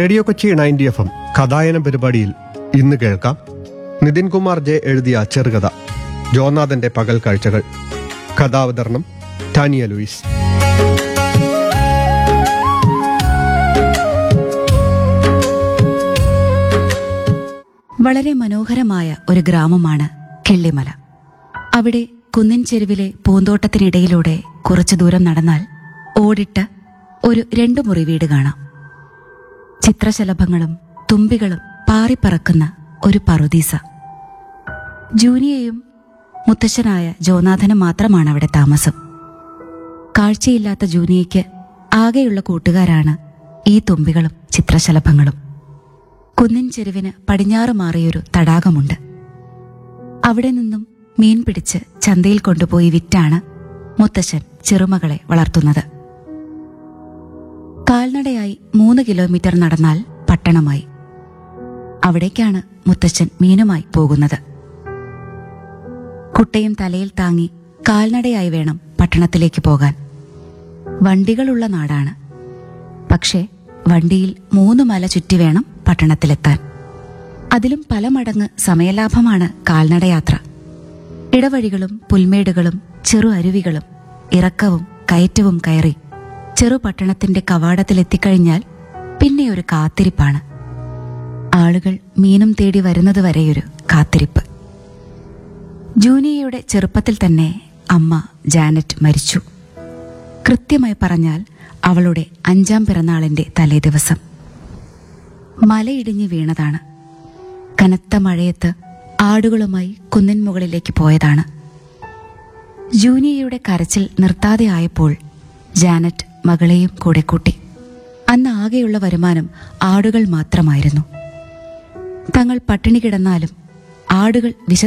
radio Kochi ninety F M കഥായനം പരിപാടിയിൽ ഇന്ന് കേൾക്കാം നിതിൻ കുമാർ ജെ എഴുതിയ ചെറുകഥ ജോനാഥന്റെ പകൽ കാഴ്ചകൾ കഥാവതരണം ടാനിയ ലൂയിസ് വളരെ മനോഹരമായ ഒരു ഗ്രാമമാണ് കിള്ളിമല അവിടെ കുന്നിൻ ചെരുവിലെ പൂന്തോട്ടത്തിനിടയിലൂടെ കുറച്ചു ദൂരം നടന്നാൽ ഓടിട്ട ഒരു രണ്ടു മുറി വീട് കാണാം ചിത്രശലഭങ്ങളും തുമ്പികളും പാറിപ്പറക്കുന്ന ഒരു പറുദീസ ജൂനിയയും മുത്തശ്ശനായ ജോനാഥനും മാത്രമാണ് അവിടെ താമസം കാഴ്ചയില്ലാത്ത ജൂനിയയ്ക്ക് ആകെയുള്ള കൂട്ടുകാരാണ് ഈ തുമ്പികളും ചിത്രശലഭങ്ങളും കുന്നിൻ ചെരുവിന് പടിഞ്ഞാറ് മാറിയൊരു തടാകമുണ്ട് അവിടെ നിന്നും മീൻ പിടിച്ച് ചന്തയിൽ കൊണ്ടുപോയി വിറ്റാണ് മുത്തശ്ശൻ ചെറുമകളെ വളർത്തുന്നത് കാൽനടയായി മൂന്ന് കിലോമീറ്റർ നടന്നാൽ പട്ടണമായി അവിടേക്കാണ് മുത്തശ്ശൻ മീനുമായി പോകുന്നത് കുട്ടയും തലയിൽ താങ്ങി കാൽനടയായി വേണം പട്ടണത്തിലേക്ക് പോകാൻ വണ്ടികളുള്ള നാടാണ് പക്ഷേ വണ്ടിയിൽ മൂന്ന് മല ചുറ്റി വേണം പട്ടണത്തിലെത്താൻ അതിലും പല മടങ്ങ് സമയലാഭമാണ് കാൽനടയാത്ര ഇടവഴികളും പുൽമേടുകളും ചെറു അരുവികളും ഇറക്കവും കയറ്റവും കയറി ചെറു പട്ടണത്തിന്റെ കവാടത്തിലെത്തിക്കഴിഞ്ഞാൽ പിന്നെ ഒരു കാത്തിരിപ്പാണ് ആളുകൾ മീനും തേടി വരുന്നതുവരെയൊരു കാത്തിരിപ്പ് ജൂനിയയുടെ ചെറുപ്പത്തിൽ തന്നെ അമ്മ ജാനറ്റ് മരിച്ചു കൃത്യമായി പറഞ്ഞാൽ അവളുടെ അഞ്ചാം പിറന്നാളിന്റെ തലേദിവസം മലയിടിഞ്ഞ് വീണതാണ് കനത്ത മഴയത്ത് ആടുകളുമായി കുന്നിൻ മുകളിലേക്ക് പോയതാണ് ജൂനിയയുടെ കരച്ചിൽ നിർത്താതെ ആയപ്പോൾ ജാനറ്റ് മകളെയും കൂടെ കൂട്ടി അന്ന് ആകെയുള്ള വരുമാനം ആടുകൾ മാത്രമായിരുന്നു തങ്ങൾ പട്ടിണി കിടന്നാലും ആടുകൾ വിശ